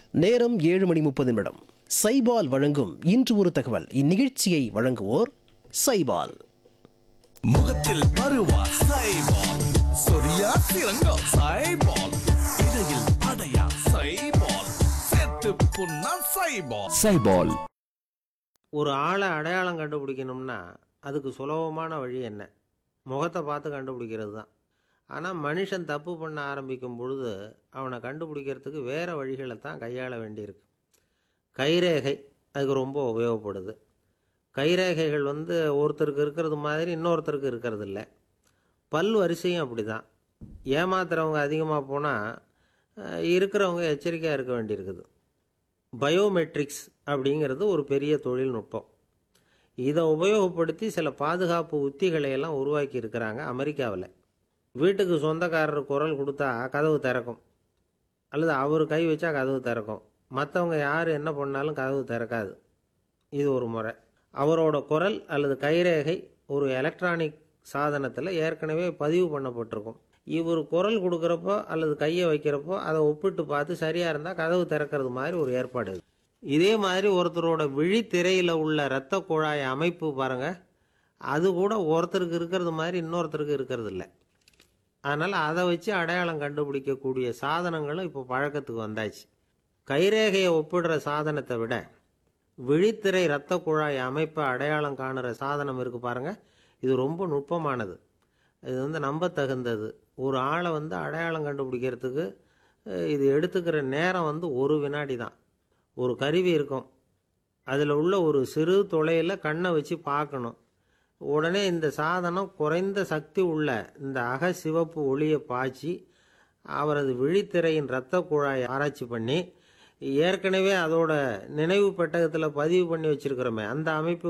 நேரம் ஏழு மணி முப்பது நிமிடம் சைபால் வழங்கும் இன்று ஒரு தகவல் இந்நிகழ்ச்சியை வழங்குவோர் சைபால் முகத்தில் பருவா சைபால் சொரியா சிறங்கோ சைபால் இடையில் அடையா சைபால் செத்து புண்ணா சைபால் சைபால் ஒரு ஆளை அடையாளம் கண்டுபிடிக்கணும்னா அதுக்கு சுலபமான வழி என்ன முகத்தை பார்த்து கண்டுபிடிக்கிறது தான் ஆனால் மனுஷன் தப்பு பண்ண ஆரம்பிக்கும் பொழுது அவனை கண்டுபிடிக்கிறதுக்கு வேறு வழிகளை தான் கையாள வேண்டியிருக்கு கைரேகை அதுக்கு ரொம்ப உபயோகப்படுது கைரேகைகள் வந்து ஒருத்தருக்கு இருக்கிறது மாதிரி இன்னொருத்தருக்கு இருக்கிறது இல்லை பல் வரிசையும் அப்படி தான் ஏமாத்துறவங்க அதிகமாக போனால் இருக்கிறவங்க எச்சரிக்கையாக இருக்க வேண்டியிருக்குது பயோமெட்ரிக்ஸ் அப்படிங்கிறது ஒரு பெரிய தொழில்நுட்பம் இதை உபயோகப்படுத்தி சில பாதுகாப்பு உத்திகளை எல்லாம் உருவாக்கி இருக்கிறாங்க அமெரிக்காவில் வீட்டுக்கு சொந்தக்காரர் குரல் கொடுத்தா கதவு திறக்கும் அல்லது அவர் கை வச்சா கதவு திறக்கும் மற்றவங்க யார் என்ன பண்ணாலும் கதவு திறக்காது இது ஒரு முறை அவரோட குரல் அல்லது கைரேகை ஒரு எலக்ட்ரானிக் சாதனத்தில் ஏற்கனவே பதிவு பண்ணப்பட்டிருக்கும் இவர் குரல் கொடுக்குறப்போ அல்லது கையை வைக்கிறப்போ அதை ஒப்பிட்டு பார்த்து சரியாக இருந்தால் கதவு திறக்கிறது மாதிரி ஒரு ஏற்பாடு இது இதே மாதிரி ஒருத்தரோட விழித்திரையில் உள்ள இரத்த குழாய் அமைப்பு பாருங்க அது கூட ஒருத்தருக்கு இருக்கிறது மாதிரி இன்னொருத்தருக்கு இருக்கிறது இல்லை அதனால் அதை வச்சு அடையாளம் கண்டுபிடிக்கக்கூடிய சாதனங்களும் இப்போ பழக்கத்துக்கு வந்தாச்சு கைரேகையை ஒப்பிடுற சாதனத்தை விட விழித்திரை இரத்த குழாய் அமைப்பை அடையாளம் காணுற சாதனம் இருக்குது பாருங்க இது ரொம்ப நுட்பமானது இது வந்து நம்பத்தகுந்தது ஒரு ஆளை வந்து அடையாளம் கண்டுபிடிக்கிறதுக்கு அஹ், இது எடுத்துக்கிற நேரம் வந்து ஒரு வினாடி தான் ஒரு கருவி இருக்கும் அதில் உள்ள ஒரு சிறு துளையில் கண்ணை வச்சு பார்க்கணும் உடனே இந்த சாதனம் குறைந்த சக்தி உள்ள இந்த அக சிவப்பு ஒளியை பாய்ச்சி அவரது விழித்திரையின் இரத்த குழாயை ஆராய்ச்சி பண்ணி ஏற்கனவே அதோட நினைவு பெட்டகத்தில் பதிவு பண்ணி வச்சிருக்கிறோமே அந்த அமைப்பு